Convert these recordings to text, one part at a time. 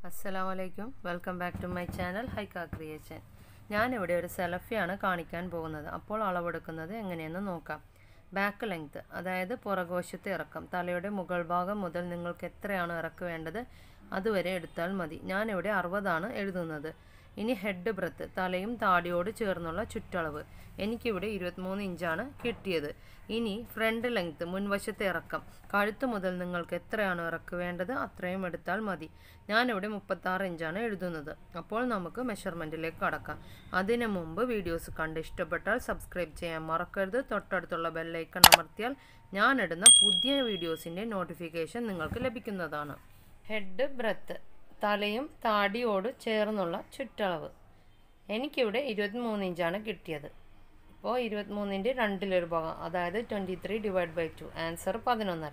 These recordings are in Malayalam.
അസ്സലാമു അലൈക്കും welcome back to my channel Haika creation ഞാനിവിടെ ഒരു സെലഫിയാണ് കാണിക്കാൻ പോകുന്നത് അപ്പോൾ അളവെടുക്കുന്നത് എങ്ങനെയെന്ന് നോക്കാം ബാക്ക് ലെങ്ത് അതായത് പുറകോശത്തെ ഇറക്കം തലയുടെ മുകൾ ഭാഗം മുതൽ നിങ്ങൾക്ക് എത്രയാണ് ഇറക്ക് വേണ്ടത് അതുവരെ എടുത്താൽ മതി ഞാനിവിടെ അറുപതാണ് എഴുതുന്നത് ഇനി ഹെഡ് ബ്രത്ത് തലയും താടിയോട് ചേർന്നുള്ള ചുറ്റളവ് എനിക്കിവിടെ ഇരുപത്തിമൂന്ന് ഇഞ്ചാണ് കിട്ടിയത് ഇനി ഫ്രണ്ട് ലെങ്ത് മുൻവശത്തെ ഇറക്കം കഴുത്ത് മുതൽ നിങ്ങൾക്ക് എത്രയാണ് ഇറക്ക് വേണ്ടത് അത്രയും എടുത്താൽ മതി ഞാനിവിടെ മുപ്പത്താറ് ഇഞ്ചാണ് എഴുതുന്നത് അപ്പോൾ നമുക്ക് മെഷർമെൻറ്റിലേക്ക് കടക്കാം അതിനു മുമ്പ് വീഡിയോസ് കണ്ട് ഇഷ്ടപ്പെട്ടാൽ സബ്സ്ക്രൈബ് ചെയ്യാൻ മറക്കരുത് തൊട്ടടുത്തുള്ള ബെല്ലൈക്കൺ അമർത്തിയാൽ ഞാനിടുന്ന പുതിയ വീഡിയോസിൻ്റെ നോട്ടിഫിക്കേഷൻ നിങ്ങൾക്ക് ലഭിക്കുന്നതാണ് ഹെഡ് ബ്രത്ത് തലയും താടിയോട് ചേർന്നുള്ള ചുറ്റളവ് എനിക്കിവിടെ ഇരുപത്തിമൂന്ന് ഇഞ്ചാണ് കിട്ടിയത് ഇപ്പോൾ ഇരുപത്തിമൂന്നിൻ്റെ രണ്ടിലൊരു ഭാഗം അതായത് twenty three divide by two answer പതിനൊന്നര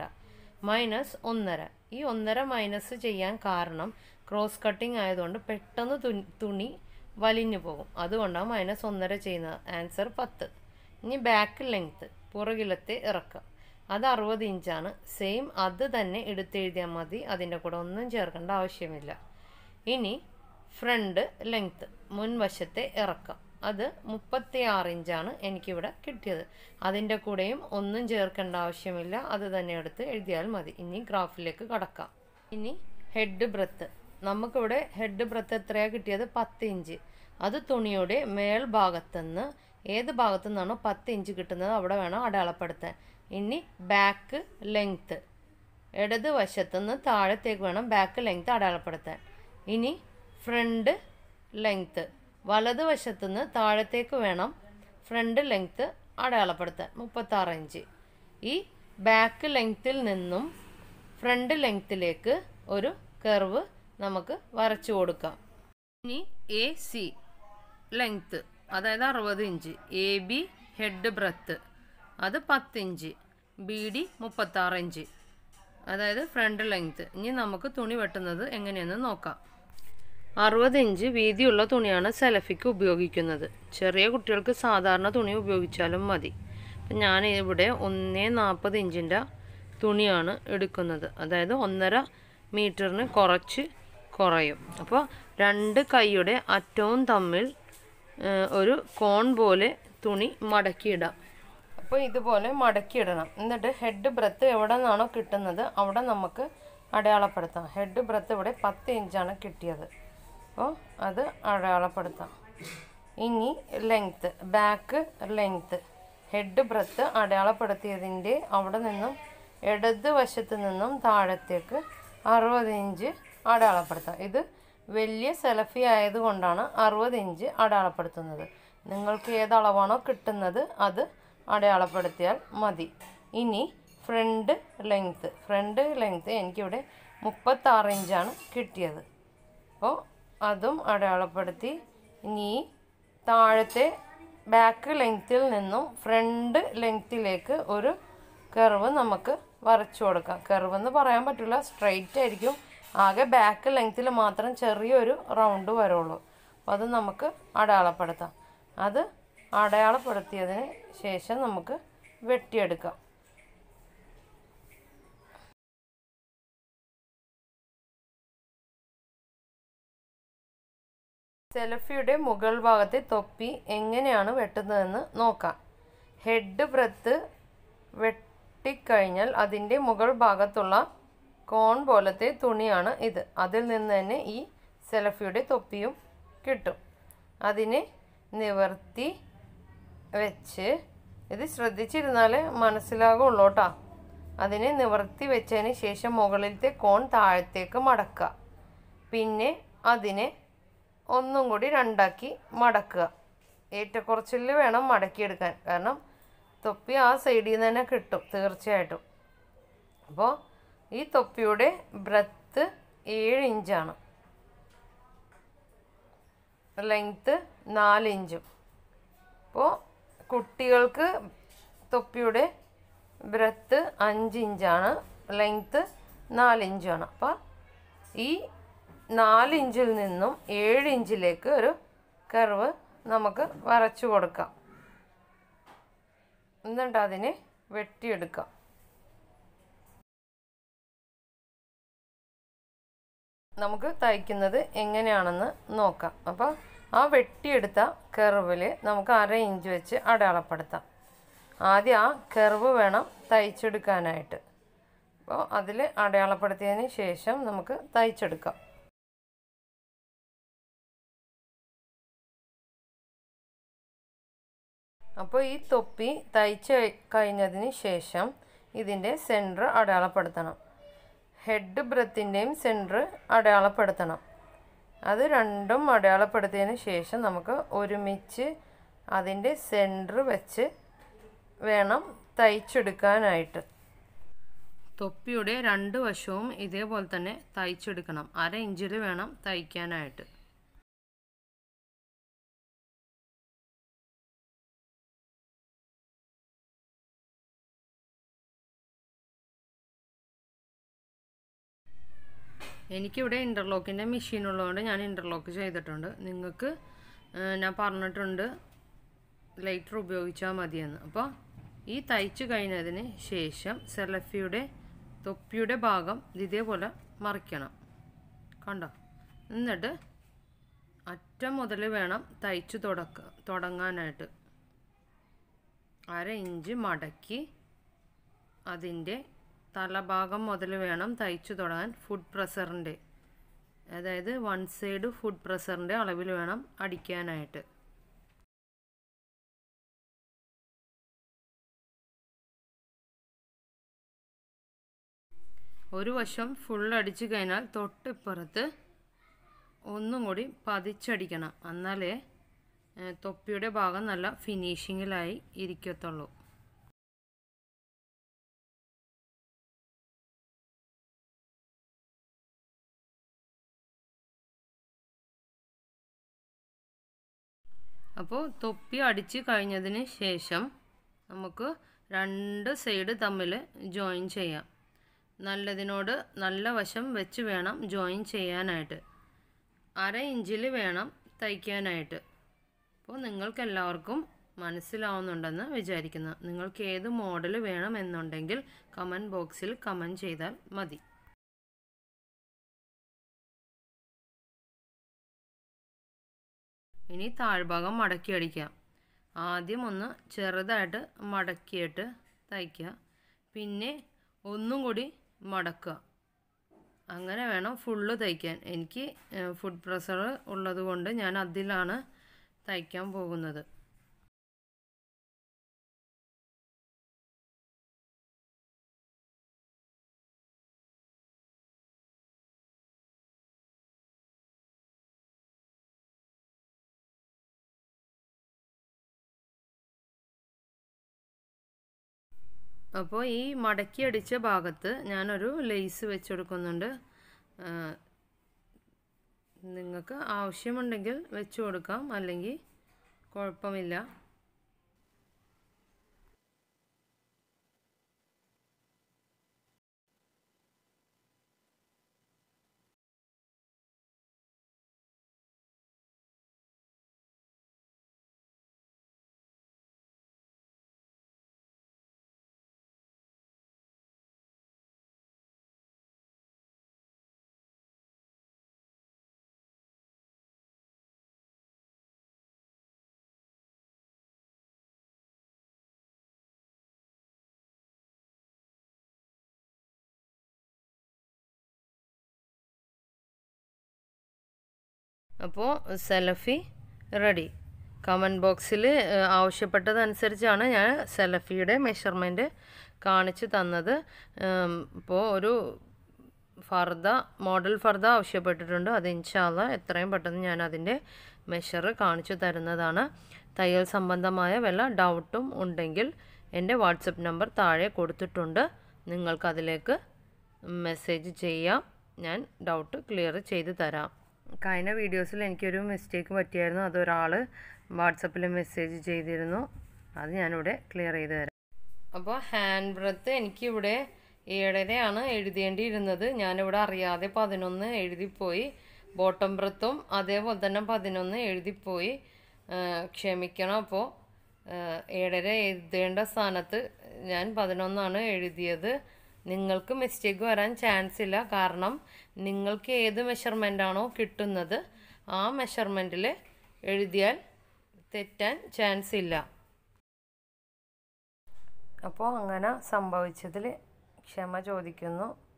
മൈനസ് ഒന്നര ഈ ഒന്നര മൈനസ് ചെയ്യാൻ കാരണം ക്രോസ് കട്ടിങ് ആയതുകൊണ്ട് പെട്ടെന്ന് തുണി തുണി വലിഞ്ഞു പോകും അതുകൊണ്ടാണ് മൈനസ് ഒന്നര ചെയ്യുന്നത് ആൻസർ പത്ത് ഇനി ബാക്ക് ലെങ്ത്ത് പുറകിലത്തെ ഇറക്കം അത് അറുപത് ഇഞ്ചാണ് സെയിം അത് തന്നെ എടുത്തെഴുതിയാൽ മതി അതിൻ്റെ കൂടെ ഒന്നും ചേർക്കേണ്ട ആവശ്യമില്ല ഇനി ഫ്രണ്ട് ലെങ്ത്ത് മുൻവശത്തെ ഇറക്കം അത് മുപ്പത്തി ആറ് ഇഞ്ചാണ് എനിക്കിവിടെ കിട്ടിയത് അതിൻ്റെ കൂടെയും ഒന്നും ചേർക്കേണ്ട ആവശ്യമില്ല അത് തന്നെ എടുത്ത് എഴുതിയാൽ മതി ഇനി ഗ്രാഫിലേക്ക് കടക്കാം ഇനി ഹെഡ് ബ്രത്ത് നമുക്കിവിടെ ഹെഡ് ബ്രത്ത് എത്രയാണ് കിട്ടിയത് പത്ത് ഇഞ്ച് അത് തുണിയുടെ മേൽഭാഗത്തുനിന്ന് ഏത് ഭാഗത്തു നിന്നാണോ പത്ത് ഇഞ്ച് കിട്ടുന്നത് അവിടെ വേണം അടയാളപ്പെടുത്താൻ ഇനി ബാക്ക് ലെങ്ത്ത് ഇടത് വശത്തുനിന്ന് താഴത്തേക്ക് വേണം ബാക്ക് ലെങ്ത്ത് അടയാളപ്പെടുത്താൻ ഇനി ഫ്രണ്ട് ലെങ്ത്ത് വലതുവശത്തുനിന്ന് താഴത്തേക്ക് വേണം ഫ്രണ്ട് ലെങ്ത്ത് അടയാളപ്പെടുത്താൻ മുപ്പത്താറ് ഇഞ്ച് ഈ ബാക്ക് ലെങ്ത്തിൽ നിന്നും ഫ്രണ്ട് ലെങ്ത്തിലേക്ക് ഒരു കർവ് നമുക്ക് വരച്ചു കൊടുക്കാം ഇനി എ സി ലെങ്ത്ത് അതായത് അറുപത് inch A B head breadth അത് പത്ത് ഇഞ്ച് ബി ഡി മുപ്പത്താറ് ഇഞ്ച് അതായത് ഫ്രണ്ട് ലെങ്ത്ത് ഇനി നമുക്ക് തുണി വെട്ടുന്നത് എങ്ങനെയെന്ന് നോക്കാം അറുപത് ഇഞ്ച് വീതിയുള്ള തുണിയാണ് സെലഫിക്ക് ഉപയോഗിക്കുന്നത് ചെറിയ കുട്ടികൾക്ക് സാധാരണ തുണി ഉപയോഗിച്ചാലും മതി അപ്പം ഞാൻ ഇവിടെ ഒന്നേ നാൽപ്പത് ഇഞ്ചിൻ്റെ തുണിയാണ് എടുക്കുന്നത് അതായത് ഒന്നര മീറ്ററിന് കുറച്ച് കുറയും അപ്പോൾ രണ്ട് കൈയുടെ അറ്റവും തമ്മിൽ ഒരു കോൺ പോലെ തുണി മടക്കിയിടാം അപ്പോൾ ഇതുപോലെ മടക്കിയിടണം എന്നിട്ട് ഹെഡ് ബ്രത്ത് എവിടെ നിന്നാണോ കിട്ടുന്നത് അവിടെ നമുക്ക് അടയാളപ്പെടുത്താം ഹെഡ് ബ്രത്ത് ഇവിടെ പത്ത് ഇഞ്ചാണ് കിട്ടിയത് അപ്പോൾ അത് അടയാളപ്പെടുത്താം ഇനി length back length head breadth അടയാളപ്പെടുത്തിയതിൻ്റെ അവിടെ നിന്നും ഇടത് വശത്ത് നിന്നും താഴത്തേക്ക് അറുപത് ഇഞ്ച് അടയാളപ്പെടുത്താം ഇത് വലിയ സെലഫി ആയതുകൊണ്ടാണ് അറുപത് ഇഞ്ച് അടയാളപ്പെടുത്തുന്നത് നിങ്ങൾക്ക് ഏത് അളവാണോ കിട്ടുന്നത് അത് അടയാളപ്പെടുത്തിയാൽ മതി ഇനി ഫ്രണ്ട് ലെങ്ത്ത് ഫ്രണ്ട് ലെങ്ത്ത് എനിക്കിവിടെ മുപ്പത്താറ് ഇഞ്ചാണ് കിട്ടിയത് അപ്പോൾ അതും അടയാളപ്പെടുത്തി ഇനി താഴത്തെ ബാക്ക് ലെങ്ത്തിൽ നിന്നും ഫ്രണ്ട് ലെങ്ത്തിലേക്ക് ഒരു കർവ് നമുക്ക് വരച്ചു കൊടുക്കാം കർവ് എന്ന് പറയാൻ പറ്റില്ല സ്ട്രെയിറ്റ് ആയിരിക്കും ആകെ ബാക്ക് ലെങ്ത്തിൽ മാത്രം ചെറിയൊരു റൗണ്ട് വരുള്ളൂ അപ്പോൾ അത് നമുക്ക് അടയാളപ്പെടുത്താം അത് അടയാളപ്പെടുത്തിയതിന് ശേഷം നമുക്ക് വെട്ടിയെടുക്കാം സെലഫിയുടെ മുകൾ ഭാഗത്തെ തൊപ്പി എങ്ങനെയാണ് വെട്ടുന്നതെന്ന് നോക്കാം ഹെഡ് ബ്രത്ത് വെട്ടിക്കഴിഞ്ഞാൽ അതിൻ്റെ മുകൾ ഭാഗത്തുള്ള കോൺ പോലത്തെ തുണിയാണ് ഇത് അതിൽ നിന്ന് തന്നെ ഈ സെലഫിയുടെ തൊപ്പിയും കിട്ടും അതിനെ നിവർത്തി വെച്ച് ഇത് ശ്രദ്ധിച്ചിരുന്നാൽ മനസ്സിലാകുള്ളൂ കേട്ടോ അതിനെ നിവർത്തി വെച്ചതിന് ശേഷം മുകളിലത്തെ കോൺ താഴത്തേക്ക് മടക്കുക പിന്നെ അതിനെ ഒന്നും കൂടി രണ്ടാക്കി മടക്കുക ഏറ്റക്കുറച്ചിൽ വേണം മടക്കിയെടുക്കാൻ കാരണം തൊപ്പി ആ സൈഡിൽ നിന്ന് തന്നെ കിട്ടും തീർച്ചയായിട്ടും അപ്പോൾ ഈ തൊപ്പിയുടെ ബ്രത്ത് ഏഴ് ഇഞ്ചാണ് ലെങ്ത്ത് നാല് ഇഞ്ചും അപ്പോൾ കുട്ടികൾക്ക് തൊപ്പിയുടെ ബ്രത്ത് അഞ്ച് ഇഞ്ചാണ് ലെങ്ത്ത് നാല് ഇഞ്ചാണ് അപ്പോൾ ഈ നാല് ഇഞ്ചിൽ നിന്നും ഏഴ് ഇഞ്ചിലേക്ക് ഒരു കർവ് നമുക്ക് വരച്ചു കൊടുക്കാം എന്നിട്ട് അതിനെ വെട്ടിയെടുക്കാം നമുക്ക് തയ്ക്കുന്നത് എങ്ങനെയാണെന്ന് നോക്കാം അപ്പോൾ ആ വെട്ടിയെടുത്ത കെർവിൽ നമുക്ക് അര ഇഞ്ച് വെച്ച് അടയാളപ്പെടുത്താം ആദ്യം ആ കെർവ് വേണം തയ്ച്ചെടുക്കാനായിട്ട് അപ്പോൾ അതിൽ അടയാളപ്പെടുത്തിയതിന് ശേഷം നമുക്ക് തയ്ച്ചെടുക്കാം അപ്പോൾ ഈ തൊപ്പി തയ്ച്ച് കഴിഞ്ഞതിന് ശേഷം ഇതിൻ്റെ സെൻറ്റർ അടയാളപ്പെടുത്തണം ഹെഡ് ബ്രത്തിൻ്റെയും സെൻറ്റർ അടയാളപ്പെടുത്തണം അത് രണ്ടും അടയാളപ്പെടുത്തിയതിന് ശേഷം നമുക്ക് ഒരുമിച്ച് അതിൻ്റെ സെൻറ്റർ വെച്ച് വേണം തയ്ച്ചെടുക്കാനായിട്ട് തൊപ്പിയുടെ രണ്ട് വശവും ഇതേപോലെ തന്നെ തയ്ച്ചെടുക്കണം അര ഇഞ്ചിൽ വേണം തയ്ക്കാനായിട്ട് എനിക്കിവിടെ ഇൻ്റർലോക്കിൻ്റെ മെഷീൻ ഉള്ളതുകൊണ്ട് ഞാൻ ഇൻ്റർലോക്ക് ചെയ്തിട്ടുണ്ട് നിങ്ങൾക്ക് ഞാൻ പറഞ്ഞിട്ടുണ്ട് ലൈറ്റർ ഉപയോഗിച്ചാൽ മതിയെന്ന് അപ്പോൾ ഈ തയ്ച്ച് കഴിഞ്ഞതിന് ശേഷം സെലഫിയുടെ തൊപ്പിയുടെ ഭാഗം ഇതേപോലെ മറിക്കണം കണ്ടോ എന്നിട്ട് അറ്റം മുതൽ വേണം തയ്ച്ച് തുടക്ക തുടങ്ങാനായിട്ട് അര ഇഞ്ച് മടക്കി അതിൻ്റെ തലഭാഗം മുതൽ വേണം തയ്ച്ചു തുടങ്ങാൻ ഫുഡ് പ്രഷറിൻ്റെ അതായത് വൺ സൈഡ് ഫുഡ് പ്രഷറിൻ്റെ അളവിൽ വേണം അടിക്കാനായിട്ട് ഒരു വശം ഫുൾ അടിച്ചു കഴിഞ്ഞാൽ തൊട്ടിപ്പുറത്ത് ഒന്നും കൂടി പതിച്ചടിക്കണം എന്നാലേ തൊപ്പിയുടെ ഭാഗം നല്ല ഫിനിഷിങ്ങിലായി ഇരിക്കത്തുള്ളൂ അപ്പോൾ തൊപ്പി അടിച്ച് കഴിഞ്ഞതിന് ശേഷം നമുക്ക് രണ്ട് സൈഡ് തമ്മിൽ ജോയിൻ ചെയ്യാം നല്ലതിനോട് നല്ല വശം വെച്ച് വേണം ജോയിൻ ചെയ്യാനായിട്ട് അര ഇഞ്ചിൽ വേണം തയ്ക്കാനായിട്ട് അപ്പോൾ നിങ്ങൾക്കെല്ലാവർക്കും മനസ്സിലാവുന്നുണ്ടെന്ന് വിചാരിക്കുന്നു നിങ്ങൾക്ക് ഏത് മോഡൽ വേണമെന്നുണ്ടെങ്കിൽ കമൻറ്റ് ബോക്സിൽ കമൻറ്റ് ചെയ്താൽ മതി ഇനി താഴ്ഭാഗം മടക്കി അടിക്കാം ആദ്യം ഒന്ന് ചെറുതായിട്ട് മടക്കിയിട്ട് തയ്ക്കുക പിന്നെ ഒന്നും കൂടി മടക്കുക അങ്ങനെ വേണം ഫുള്ള് തയ്ക്കാൻ എനിക്ക് ഫുഡ് പ്രഷർ ഉള്ളത് കൊണ്ട് ഞാൻ അതിലാണ് തയ്ക്കാൻ പോകുന്നത് അപ്പോൾ ഈ മടക്കി അടിച്ച ഭാഗത്ത് ഞാനൊരു ലേസ് വെച്ച് കൊടുക്കുന്നുണ്ട് നിങ്ങൾക്ക് ആവശ്യമുണ്ടെങ്കിൽ വെച്ച് കൊടുക്കാം അല്ലെങ്കിൽ കുഴപ്പമില്ല അപ്പോൾ സെലഫി റെഡി കമൻറ്റ് ബോക്സിൽ ആവശ്യപ്പെട്ടതനുസരിച്ചാണ് ഞാൻ സെലഫിയുടെ മെഷർമെൻറ്റ് കാണിച്ചു തന്നത് ഇപ്പോൾ ഒരു ഫർദ മോഡൽ ഫർദ ആവശ്യപ്പെട്ടിട്ടുണ്ട് അത് ഇൻഷാല്ല എത്രയും പെട്ടെന്ന് ഞാൻ അതിൻ്റെ മെഷർ കാണിച്ചു തരുന്നതാണ് തയ്യൽ സംബന്ധമായ വല്ല ഡൗട്ടും ഉണ്ടെങ്കിൽ എൻ്റെ വാട്സപ്പ് നമ്പർ താഴെ കൊടുത്തിട്ടുണ്ട് നിങ്ങൾക്കതിലേക്ക് മെസ്സേജ് ചെയ്യാം ഞാൻ ഡൗട്ട് ക്ലിയർ ചെയ്ത് തരാം കഴിഞ്ഞ വീഡിയോസിൽ എനിക്കൊരു മിസ്റ്റേക്ക് പറ്റിയായിരുന്നു അതൊരാൾ വാട്സപ്പിൽ മെസ്സേജ് ചെയ്തിരുന്നു അത് ഞാനിവിടെ ക്ലിയർ ചെയ്ത് തരാം അപ്പോൾ ഹാൻഡ് ബ്രത്ത് എനിക്കിവിടെ ഏഴരയാണ് എഴുതേണ്ടിയിരുന്നത് ഞാനിവിടെ അറിയാതെ പതിനൊന്ന് എഴുതിപ്പോയി ബോട്ടം ബ്രത്തും അതേപോലെ തന്നെ പതിനൊന്ന് എഴുതിപ്പോയി ക്ഷമിക്കണം അപ്പോൾ ഏഴര എഴുതേണ്ട സ്ഥാനത്ത് ഞാൻ പതിനൊന്നാണ് എഴുതിയത് നിങ്ങൾക്ക് മിസ്റ്റേക്ക് വരാൻ ചാൻസ് ഇല്ല കാരണം നിങ്ങൾക്ക് ഏത് മെഷർമെൻ്റാണോ കിട്ടുന്നത് ആ മെഷർമെൻറ്റിൽ എഴുതിയാൽ തെറ്റാൻ ചാൻസ് ഇല്ല അപ്പോൾ അങ്ങനെ സംഭവിച്ചതിൽ ക്ഷമ ചോദിക്കുന്നു